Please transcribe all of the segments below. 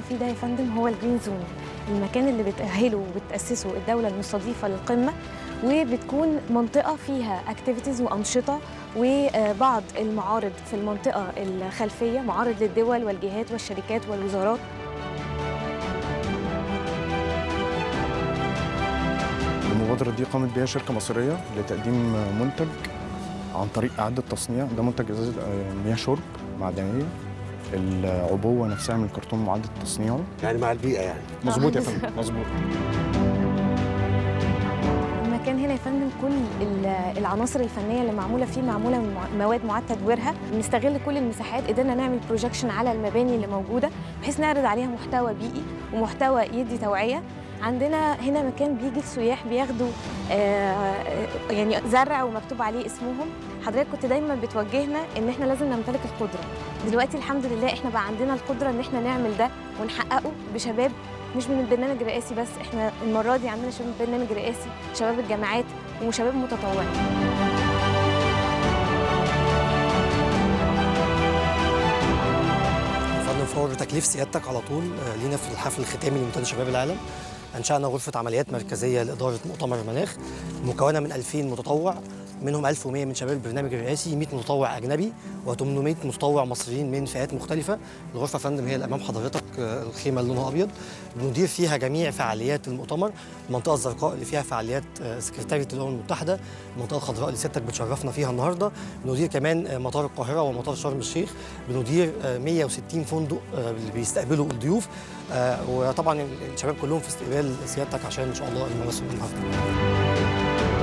فيه ده يا فندم هو الجرين زون المكان اللي بتأهله وبتأسسه الدولة المستضيفة للقمة وبتكون منطقة فيها اكتيفيتيز وأنشطة وبعض المعارض في المنطقة الخلفية معارض للدول والجهات والشركات والوزارات المبادرة دي قامت بها شركة مصرية لتقديم منتج عن طريق إعادة تصنيع ده منتج إزازة مياه شرب معدنية العبوة نفسها من الكرتون معدة تصنيعه يعني مع البيئة يعني مظبوط يا فندم مظبوط المكان هنا يا فندم كل ال- العناصر الفنيه اللي معموله فيه معموله من مع- مواد معاد تدويرها بنستغل كل المساحات قدرنا نعمل بروجكشن على المباني اللي موجوده بحيث نعرض عليها محتوى بيئي ومحتوى يدي توعيه عندنا هنا مكان بيجي السياح بياخدوا آه، يعني زرع ومكتوب عليه اسمهم حضرتك كنت دايما بتوجهنا ان احنا لازم نمتلك القدره دلوقتي الحمد لله احنا بقى عندنا القدره ان احنا نعمل ده ونحققه بشباب مش من البرنامج الرئاسي بس احنا المره دي عندنا شباب برنامج رئاسي شباب الجامعات وشباب متطوعين فضل فور تكليف سيادتك على طول آه، لينا في الحفل الختامي لمنتدى شباب العالم انشانا غرفه عمليات مركزيه لاداره مؤتمر المناخ مكونه من 2000 متطوع منهم 1100 من شباب البرنامج الرئاسي 100 متطوع اجنبي و800 متطوع مصريين من فئات مختلفه الغرفه يا فندم هي اللي امام حضرتك آه، الخيمه اللي لونها ابيض بندير فيها جميع فعاليات المؤتمر المنطقه الزرقاء اللي فيها فعاليات آه، سكرتاريه الامم المتحده المنطقه الخضراء اللي سيادتك بتشرفنا فيها النهارده بندير كمان آه، مطار القاهره ومطار شرم الشيخ بندير آه، 160 فندق آه، اللي بيستقبلوا الضيوف آه، وطبعا الشباب كلهم في استقبال سيادتك عشان ان شاء الله المراسم النهارده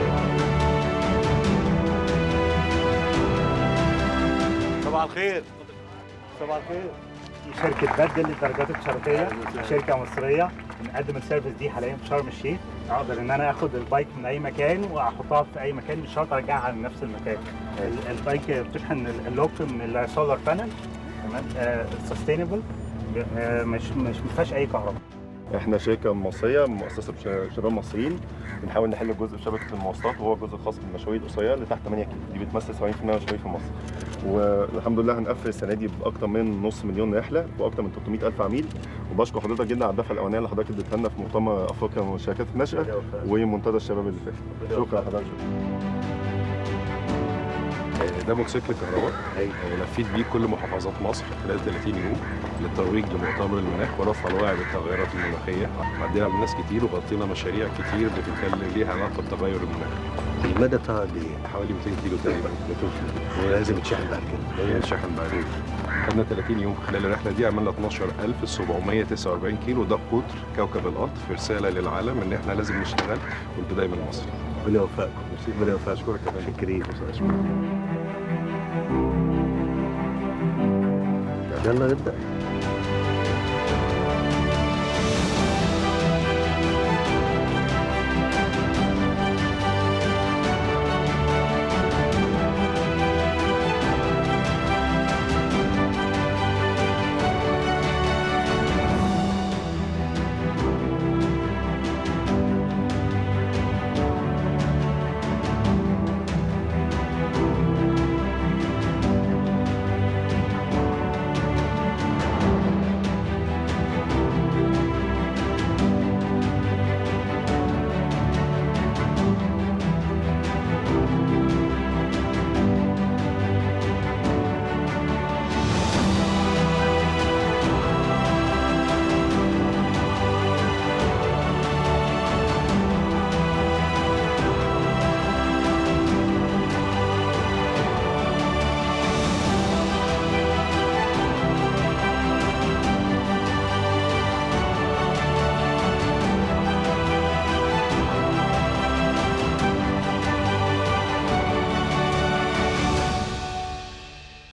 صباح الخير صباح الخير دي شركة بدل للدرجات الشرفية شركة مصرية بنقدم السيرفيس دي حاليا في شرم الشيخ اقدر ان انا اخد البايك من اي مكان واحطها في اي مكان مش شرط ارجعها لنفس المكان ال- البايك بتشحن ال- اللوك من السولار بانل تمام سستينبل مش مش ما فيهاش اي كهرباء احنا شركه مصريه مؤسسه بش- شباب مصريين بنحاول نحل جزء في شبكه المواصلات وهو الجزء الخاص بالمشاوير القصيره اللي تحت 8 كيلو دي بتمثل 70% من المشاوير في مصر والحمد لله هنقفل السنه دي باكثر من نص مليون رحله واكثر من 300 الف عميل وبشكر حضرتك جدا على الدفعه الاولانيه اللي حضرتك اديتها لنا في مؤتمر افريقيا والشركات الناشئه ومنتدى الشباب اللي فات شكرا حضرتك ده موتوسيكل كهرباء آه، لفيت بيه كل محافظات مصر خلال 30 يوم للترويج لمؤتمر المناخ ورفع الوعي بالتغيرات المناخيه عدينا على ناس كتير وغطينا مشاريع كتير بتتكلم ليها علاقه بتغير المناخ المدى بتاعها قد ايه؟ حوالي 200 كيلو تقريبا ولازم يتشحن بعد كده هي الشحن بعدين خدنا 30 يوم خلال الرحله دي عملنا 12749 كيلو ده قطر كوكب الارض في رساله للعالم ان احنا لازم نشتغل والبدايه من مصر ربنا يوفقكم ربنا يوفقكم اشكرك يا فندم شكرين يلا نبدأ